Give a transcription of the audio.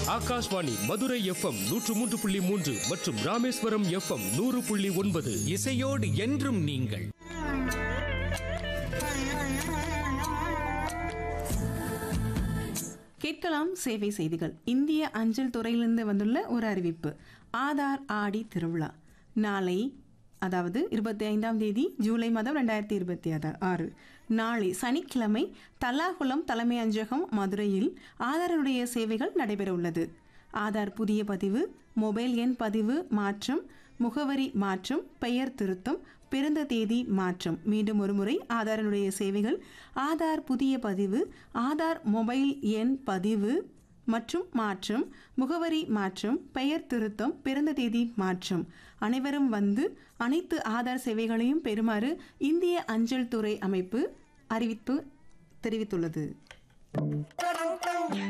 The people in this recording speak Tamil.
ஆகாஷ்வாணி மதுரை எஃப்எம் நூற்று மூன்று புள்ளி மூன்று மற்றும் ராமேஸ்வரம் எஃப்எம் நூறு புள்ளி ஒன்பது இசையோடு என்றும் நீங்கள் கேட்கலாம் சேவை செய்திகள் இந்திய அஞ்சல் துறையிலிருந்து வந்துள்ள ஒரு அறிவிப்பு ஆதார் ஆடி திருவிழா நாளை அதாவது இருபத்தி ஐந்தாம் தேதி ஜூலை மாதம் ரெண்டாயிரத்தி இருபத்தி ஆறு நாளை சனிக்கிழமை தல்லாகுளம் தலைமை அஞ்சகம் மதுரையில் ஆதாருடைய சேவைகள் நடைபெற உள்ளது ஆதார் புதிய பதிவு மொபைல் எண் பதிவு மாற்றம் முகவரி மாற்றம் பெயர் திருத்தம் பிறந்த தேதி மாற்றம் மீண்டும் ஒருமுறை ஆதாரனுடைய சேவைகள் ஆதார் புதிய பதிவு ஆதார் மொபைல் எண் பதிவு மற்றும் மாற்றம் முகவரி மாற்றம் பெயர் திருத்தம் பிறந்த தேதி மாற்றம் அனைவரும் வந்து அனைத்து ஆதார் சேவைகளையும் பெறுமாறு இந்திய அஞ்சல் துறை அமைப்பு அறிவிப்பு தெரிவித்துள்ளது